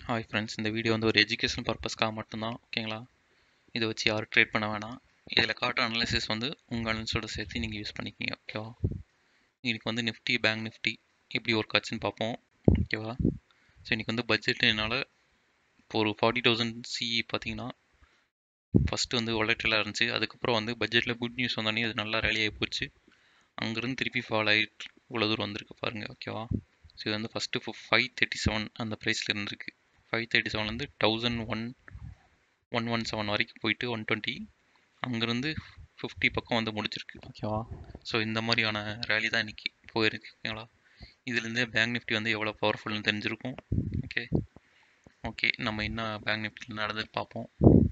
hi friends இந்த video வந்து ஒரு எஜுகேஷன் பர்பஸ்க்காக மட்டும்தான் ஓகேங்களா இதை வச்சு யாரும் ட்ரேட் பண்ண வேணாம் இதில் காட்டுற அனலைசிஸ் வந்து உங்கள் அனலிஸோட சேர்த்து நீங்கள் யூஸ் பண்ணிக்கிங்க ஓகேவா இன்னைக்கு வந்து நிஃப்டி பேங்க் நிஃப்டி எப்படி ஒர்க் ஆச்சுன்னு பார்ப்போம் ஓகேவா ஸோ இன்றைக்கி வந்து பட்ஜெட்டுனால இப்போ ஒரு ஃபார்ட்டி தௌசண்ட் சிஇ பார்த்தீங்கன்னா ஃபஸ்ட்டு வந்து ஒலட்டிலாக இருந்துச்சு அதுக்கப்புறம் வந்து பட்ஜெட்டில் குட் நியூஸ் வந்தோடனே அது நல்லா ரேலி ஆகி போச்சு அங்கேருந்து திருப்பி ஃபால் ஆகிட்டு இவ்வளோ தூரம் வந்திருக்கு பாருங்கள் ஓகேவா ஸோ இது வந்து ஃபஸ்ட்டு ஃபைவ் தேர்ட்டி செவன் அந்த ப்ரைஸில் இருந்திருக்கு ஃபைவ் தேர்ட்டி செவன்லேருந்து thousand one one one seven வரைக்கும் போயிட்டு ஒன் டுவெண்ட்டி அங்கேருந்து ஃபிஃப்டி பக்கம் வந்து முடிச்சிருக்கு ஓகேவா ஸோ இந்த மாதிரியான ரேலி தான் இன்றைக்கி போயிருக்கு ஓகேங்களா இதுலேருந்தே பேங்க் நிஃப்டி வந்து எவ்வளோ பவர்ஃபுல்னு தெரிஞ்சிருக்கும் ஓகே ஓகே நம்ம என்ன பேங்க் நிஃப்டியில் நடந்தது பார்ப்போம்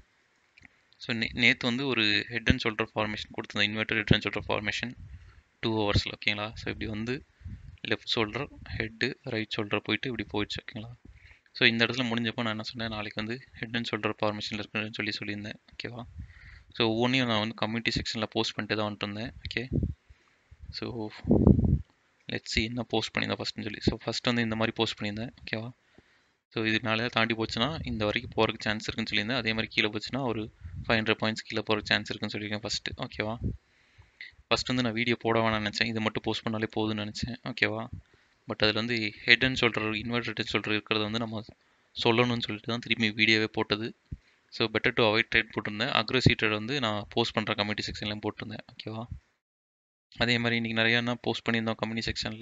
ஸோ நே நேற்று வந்து ஒரு ஹெட் அண்ட் ஷோல்டர் ஃபார்மேஷன் கொடுத்துருந்தேன் inverter head and shoulder formation two ஹவர்ஸில் ஓகேங்களா ஸோ இப்படி வந்து left shoulder head right shoulder போயிட்டு இப்படி போயிடுச்சு ஓகேங்களா ஸோ இந்த இடத்துல முடிஞ்சப்போ நான் என்ன சொன்னேன் நாளைக்கு வந்து ஹெட் அண்ட் ஷோல்டர் ஃபார்மேஷனில் இருக்குன்னு சொல்லி சொல்லியிருந்தேன் ஓகேவா ஸோ ஒவ்வொன்றையும் நான் வந்து கம்யூனிட்டி செக்ஷனில் போஸ்ட் பண்ணிட்டு தான் வந்துட்டு இருந்தேன் ஓகே ஸோ லெட்ஸி என்ன போஸ்ட் பண்ணியிருந்தேன் ஃபஸ்ட்டுன்னு சொல்லி ஸோ ஃபஸ்ட் வந்து இந்த மாதிரி போஸ்ட் பண்ணியிருந்தேன் ஓகேவா ஸோ இது மேலே தாண்டி போச்சுன்னா இந்த வரைக்கும் போகிறதுக்கு சான்ஸ் இருக்குன்னு சொல்லியிருந்தேன் அதே மாதிரி கீழே போச்சுன்னா ஒரு ஃபைவ் ஹண்ட்ரட் பாயிண்ட்ஸ் கீழே போகிறதுக்கு சான்ஸ் இருக்குன்னு சொல்லியிருக்கேன் ஃபஸ்ட்டு ஓகேவா ஃபஸ்ட் வந்து நான் வீடியோ போட வேணாம்னு நினச்சேன் இது மட்டும் போஸ்ட் பண்ணாலே போதும்னு நினச்சேன் ஓகேவா பட் அதில் வந்து head and shoulder inverter head shoulder இருக்கிறது வந்து நம்ம சொல்லணும்னு சொல்லிட்டு தான் திரும்பி வீடியோவே போட்டது so better to avoid trade போட்டிருந்தேன் அக்ரஸிவ் வந்து நான் போஸ்ட் பண்ணுற கம்யூனிட்டி செக்ஷன்லையும் போட்டிருந்தேன் ஓகேவா அதே மாதிரி இன்றைக்கி நிறையா என்ன போஸ்ட் பண்ணியிருந்தோம் கம்யூனிட்டி செக்ஷனில்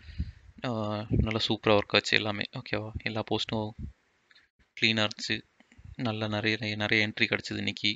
நல்லா சூப்பராக ஒர்க் ஆச்சு எல்லாமே ஓகேவா எல்லா போஸ்ட்டும் க்ளீனாக இருந்துச்சு நல்லா நிறைய நிறைய என்ட்ரி கிடச்சிது இன்றைக்கி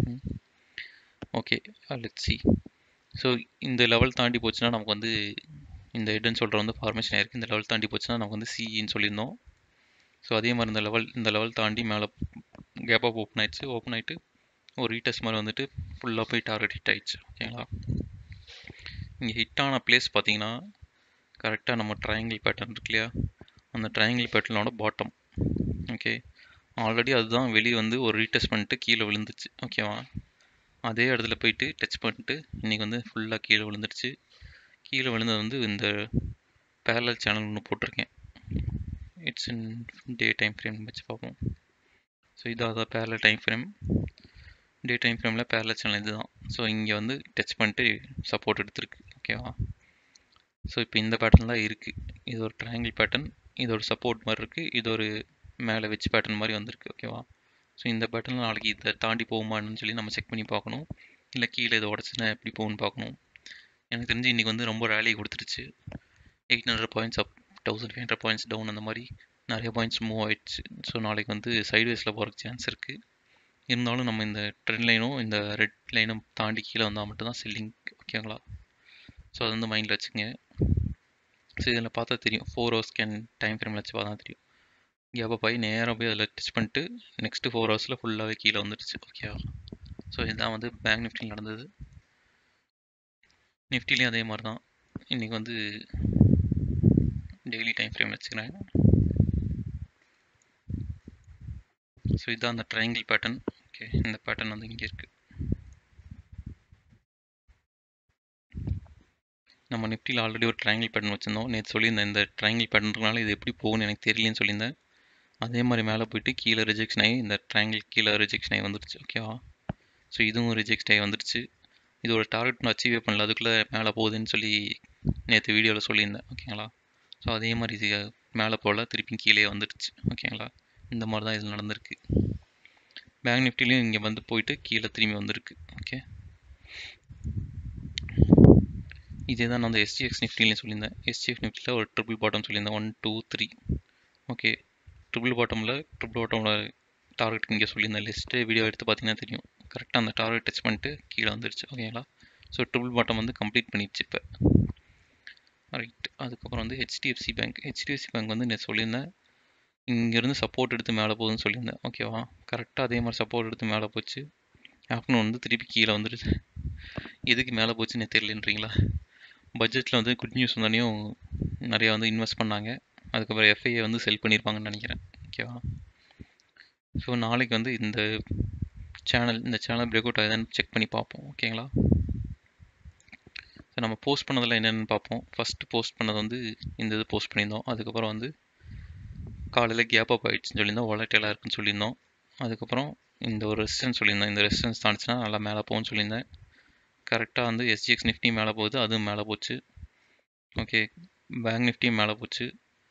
ஓகே லெட்ஸி ஸோ இந்த லெவல் தாண்டி போச்சுன்னா நமக்கு வந்து இந்த ஹெட்னு சொல்கிற வந்து ஃபார்மேஷன் ஆயிருக்கு இந்த லெவல் தாண்டி போச்சுன்னா நமக்கு வந்து சிஇன்னு சொல்லியிருந்தோம் ஸோ அதே மாதிரி இந்த லெவல் இந்த லெவல் தாண்டி மேலே கேப் ஆஃப் ஓப்பன் ஆயிடுச்சு ஓப்பன் ஆகிட்டு ஒரு ரீடெஸ்ட் மாதிரி வந்துட்டு ஃபுல்லாக போய் டார்கெட் ஹிட் ஆயிடுச்சு ஓகேங்களா இங்கே ஹிட் ஆன பிளேஸ் பார்த்தீங்கன்னா கரெக்டாக நம்ம ட்ரையாங்கிள் பேட்டர்ன் இருக்கு இல்லையா அந்த ட்ரையாங்கிள் பேட்டர்னோட பாட்டம் ஓகே ஆல்ரெடி அதுதான் வெளியே வந்து ஒரு ரீடெஸ்ட் பண்ணிட்டு கீழே விழுந்துச்சு ஓகேவா அதே இடத்துல போயிட்டு டச் பண்ணிட்டு இன்றைக்கி வந்து ஃபுல்லாக கீழே விழுந்துருச்சு கீழே விழுந்தது வந்து இந்த பேரலல் சேனல் ஒன்று போட்டிருக்கேன் it's in day time frame வச்சு பார்ப்போம் ஸோ இதாக தான் parallel time frame day time ஃப்ரேமில் பேரலல் சேனல் இது தான் ஸோ இங்கே வந்து டச் பண்ணிட்டு சப்போர்ட் எடுத்திருக்கு ஓகேவா ஸோ இப்போ இந்த பேட்டர்ன் தான் இருக்குது இது ஒரு ட்ரையாங்கிள் பேட்டர்ன் இது ஒரு சப்போர்ட் மாதிரி இருக்குது இது ஒரு மேலே வச்சு பேட்டர்ன் மாதிரி வந்திருக்கு ஓகேவா ஸோ இந்த பேட்டர்னில் நாளைக்கு இதை தாண்டி போகுமான்னு சொல்லி நம்ம செக் பண்ணி பார்க்கணும் இல்லை கீழே இதை உடச்சுன்னா எப்படி போகும்னு பார்க்கணும் எனக்கு தெரிஞ்சு இன்றைக்கி வந்து ரொம்ப ரேலி கொடுத்துருச்சு eight hundred points up thousand five hundred points down அந்த மாதிரி நிறைய பாயிண்ட்ஸ் மூவ் ஆயிடுச்சு ஸோ நாளைக்கு வந்து சைட்வேஸில் போகிறக்கு சான்ஸ் இருக்குது இருந்தாலும் நம்ம இந்த ட்ரெண்ட் லைனும் இந்த ரெட் லைனும் தாண்டி கீழே வந்தால் மட்டும்தான் செல்லிங் ஓகேங்களா ஸோ அது வந்து மைண்டில் வச்சுக்கோங்க ஸோ இதில் பார்த்தா தெரியும் ஃபோர் ஹவர்ஸ் கேன் டைம் ஃப்ரேமில் வச்சு பார்த்தா தெரியும் கேப்பை போய் நேராக போய் அதில் டச் பண்ணிட்டு நெக்ஸ்ட்டு ஃபோர் ஹவர்ஸில் ஃபுல்லாகவே கீழே வந்துடுச்சு ஓகேவா ஸோ இதுதான் வந்து பேங்க் நிஃப்டியில் நடந்தது நிஃப்டிலையும் அதே மாதிரி தான் இன்றைக்கி வந்து டெய்லி டைம் ஃப்ரேம் வச்சுக்கிறேன் ஸோ இதுதான் அந்த ட்ரையாங்கிள் பேட்டர்ன் ஓகே இந்த பேட்டர்ன் வந்து இங்கே இருக்குது நம்ம நிஃப்டியில் ஆல்ரெடி ஒரு ட்ரையாங்கிள் பேட்டர்ன் வச்சுருந்தோம் நேற்று சொல்லியிருந்தேன் இந்த ட்ரையாங்கிள் பேட்டர்ன்றனால இது எப்படி போகும்னு எனக்கு தெரியலன்னு சொல்லியிருந்தேன் அதே மாதிரி மேலே போயிட்டு கீழே ரிஜெக்ஷன் ஆகி இந்த ட்ரையாங்கிள் கீழே ரிஜெக்ஷன் ஆகி வந்துடுச்சு ஓகேவா ஸோ இதுவும் ரிஜெக்ட் ஆகி வந்துடுச்சு இது ஒரு டார்கெட் நான் அச்சீவே பண்ணல அதுக்குள்ளே மேலே போகுதுன்னு சொல்லி நேற்று வீடியோவில் சொல்லியிருந்தேன் ஓகேங்களா ஸோ அதே மாதிரி இது மேலே போகல திருப்பி கீழே வந்துடுச்சு ஓகேங்களா இந்த மாதிரி தான் இது நடந்திருக்கு பேங்க் நிஃப்டிலையும் இங்கே வந்து போயிட்டு கீழே திரும்பி வந்திருக்கு ஓகே இதே தான் நான் அந்த எஸ்டிஎக்ஸ் நிஃப்டிலையும் சொல்லியிருந்தேன் எஸ்டிஎஃப் நிஃப்டியில் ஒரு ட்ரிபிள் பாட்டம் சொல்லியிருந்தேன் one two three okay triple பாட்டமில் ட்ரிபிள் பாட்டமில் டார்கெட் இங்கே சொல்லியிருந்தேன் லிஸ்ட்டு வீடியோ எடுத்து பார்த்தீங்கன்னா தெரியும் கரெக்டாக அந்த டார்கெட் டச் பண்ணிட்டு கீழே வந்துருச்சு ஓகேங்களா ஸோ ட்ரிபிள் பாட்டம் வந்து கம்ப்ளீட் பண்ணிடுச்சு இப்போ ரைட் அதுக்கப்புறம் வந்து ஹெச்டிஎஃப்சி பேங்க் ஹெச்டிஎஃப்சி பேங்க் வந்து நான் சொல்லியிருந்தேன் இங்கேருந்து சப்போர்ட் எடுத்து மேலே போகுதுன்னு சொல்லியிருந்தேன் ஓகேவா கரெக்டாக அதே மாதிரி சப்போர்ட் எடுத்து மேலே போச்சு ஆஃப்டர்நூன் வந்து திருப்பி கீழே வந்துடுச்சு எதுக்கு மேலே போச்சுன்னு தெரியலன்றீங்களா பட்ஜெட்டில் வந்து குட் நியூஸ் வந்தோடனையும் நிறையா வந்து இன்வெஸ்ட் பண்ணாங்க அதுக்கப்புறம் எஃப்ஐஏ வந்து செல் பண்ணியிருப்பாங்கன்னு நினைக்கிறேன் ஓகேவா ஸோ நாளைக்கு வந்து இந்த சேனல் இந்த சேனல் பிரேக் அவுட் ஆகுதுன்னு செக் பண்ணி பார்ப்போம் ஓகேங்களா ஸோ நம்ம போஸ்ட் பண்ணதில் என்னென்னு பார்ப்போம் ஃபஸ்ட்டு போஸ்ட் பண்ணது வந்து இந்த இது போஸ்ட் பண்ணியிருந்தோம் அதுக்கப்புறம் வந்து காலையில் கேப் அப் ஆகிடுச்சுன்னு சொல்லியிருந்தோம் வாலட்டைலாக இருக்குன்னு சொல்லியிருந்தோம் அதுக்கப்புறம் இந்த ஒரு ரெசிஸ்டன்ஸ் சொல்லியிருந்தேன் இந்த ரெசிஸ்டன்ஸ் தாண்டிச்சுன்னா நல்லா மேலே போகும்னு சொல்லியிருந்தேன் கரெக்டாக வந்து எஸ்ஜிஎக்ஸ் நிஃப்டி மேலே போகுது அதுவும் மேலே போச்சு ஓகே பேங்க் நிஃப்டியும் மேலே போச்சு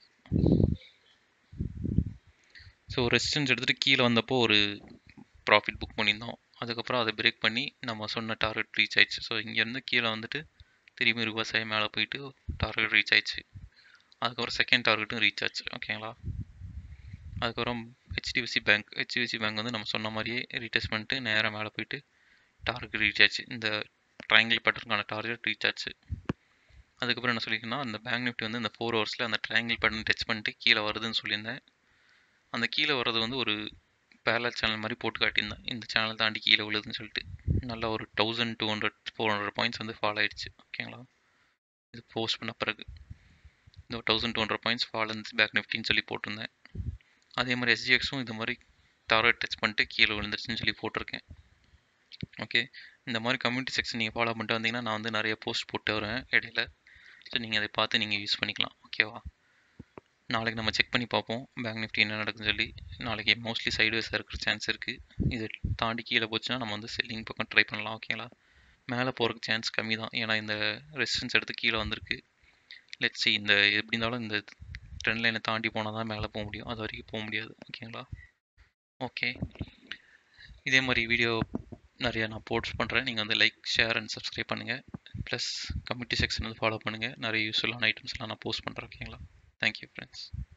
ஸோ ரெசிஸ்டன்ஸ் எடுத்துகிட்டு கீழே வந்தப்போ ஒரு ப்ராஃபிட் புக் பண்ணியிருந்தோம் அதுக்கப்புறம் அதை பிரேக் பண்ணி நம்ம சொன்ன டார்கெட் ரீச் ஆயிடுச்சு ஸோ இங்கேருந்து கீழே வந்துட்டு திரும்பி ரிவர்ஸ் ஆகி மேலே போயிட்டு டார்கெட் ரீச் ஆயிடுச்சு அதுக்கப்புறம் செகண்ட் டார்கெட்டும் ரீச் ஆச்சு ஓகேங்களா அதுக்கப்புறம் ஹெச்டிஎஃப்சி பேங்க் ஹெச்டிஎஃப்சி பேங்க் வந்து நம்ம சொன்ன மாதிரியே ரீடெஸ்ட் பண்ணிட்டு நேராக மேலே போயிட்டு டார்கெட் ரீச் ஆச்சு இந்த ட்ரையாங்கிள் பேட்டர்னுக்கான டார்கெட் ரீச் ஆச்சு அதுக்கப்புறம் என்ன சொல்லியிருக்கேன்னா அந்த பேங்க் நிஃப்டி வந்து இந்த ஃபோர் ஹவர்ஸில் அந்த ட்ரையாங்கிள் பேட்டர்ன் டச் பண்ணிட்டு கீழே வருதுன்னு சொல்லியிருந்தேன் அந்த கீழே வர்றது வந்து ஒரு பேரலல் சேனல் மாதிரி போட்டு காட்டியிருந்தேன் இந்த சேனல் தாண்டி கீழே விழுதுன்னு சொல்லிட்டு நல்லா ஒரு thousand two hundred four hundred points வந்து ஃபால் ஆயிடுச்சு ஓகேங்களா இது போஸ்ட் பண்ண பிறகு இந்த thousand two hundred points fall இருந்துச்சு பேக் நிஃப்டின்னு சொல்லி போட்டிருந்தேன் அதே மாதிரி எஸ்ஜிஎக்ஸும் இது மாதிரி டார்கெட் டச் பண்ணிட்டு கீழே விழுந்துருச்சுன்னு சொல்லி போட்டிருக்கேன் ஓகே இந்த மாதிரி கம்யூனிட்டி செக்ஷன் நீங்கள் ஃபாலோ பண்ணிட்டு வந்தீங்கன்னா நான் வந்து நிறைய போஸ்ட் போட்டு வரேன் இடையில ஸோ நீங்கள் அதை பார்த்து நீங்கள் யூஸ் பண்ணிக்கலாம் ஓகேவா நாளைக்கு நம்ம செக் பண்ணி பார்ப்போம் பேங்க் நிஃப்டி என்ன நடக்குதுன்னு சொல்லி நாளைக்கு மோஸ்ட்லி சைடுவேஸாக இருக்கிற சான்ஸ் இருக்குது இது தாண்டி கீழே போச்சுன்னா நம்ம வந்து செல்லிங் பக்கம் ட்ரை பண்ணலாம் ஓகேங்களா மேலே போகிறதுக்கு சான்ஸ் கம்மி தான் ஏன்னா இந்த ரெசிஸ்டன்ஸ் எடுத்து கீழே வந்திருக்கு லெட்ஸ் இந்த எப்படி இருந்தாலும் இந்த ட்ரெண்ட் லைனை தாண்டி போனால் தான் மேலே போக முடியும் அது வரைக்கும் போக முடியாது ஓகேங்களா ஓகே இதே மாதிரி வீடியோ நிறையா நான் போஸ்ட் பண்ணுறேன் நீங்கள் வந்து லைக் ஷேர் அண்ட் சப்ஸ்கிரைப் பண்ணுங்கள் ப்ளஸ் கம்யூனிட்டி செக்ஷன் வந்து ஃபாலோ பண்ணுங்கள் நிறைய யூஸ்ஃபுல்லான ஐட்டம்ஸ்லாம் நான் போஸ்ட் பண்ணுறேன் ஓகேங்களா தேங்க்யூ ஃப்ரெண்ட்ஸ்